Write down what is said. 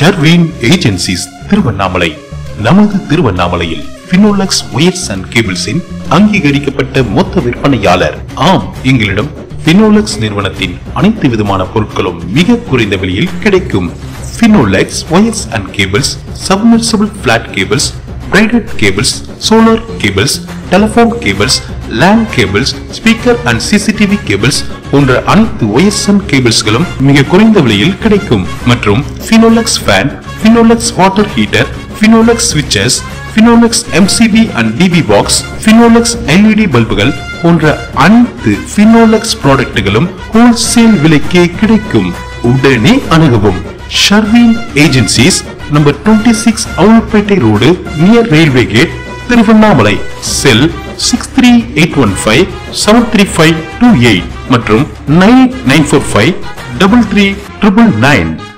Sharvin agencies Tiruvannamalai நமது திருவண்ணாமலையில் Finolex wires and கேபிள்ஸின் அங்கீகரிக்கப்பட்ட மொத்த விற்பனையாளர் ஆம் எங்களிடம் பினோலக்ஸ் நிறுவனத்தின் அனைத்து விதமான பொருட்களும் மிக குறைந்த விலையில் கிடைக்கும் Finolex wires and cables submersible flat cables braided cables solar cables telephone cables land cables speaker and CCTV cables போன்ற அனைத்து ஒயர்எஸ்எம் கேபிள்ஸ்களும் மிக குறைந்த விலையில் கிடைக்கும் மற்றும் Finolex fan Finolex water heater Finolex ஸ்விட்சஸ் Finolex MCB and DB box Finolex LED பல்புகள் போன்ற அனைத்து பினோலக்ஸ் ப்ராடக்ட்டுகளும் ஹோல்சேல் விலைக்கே கிடைக்கும் உடனே அணுகவும் Sharvin agencies number 26 six Avulpettai road near railway gate Tiruvannamalai cell six three eight one five seven three five two eight மற்றும் nine nine four five double three triple nine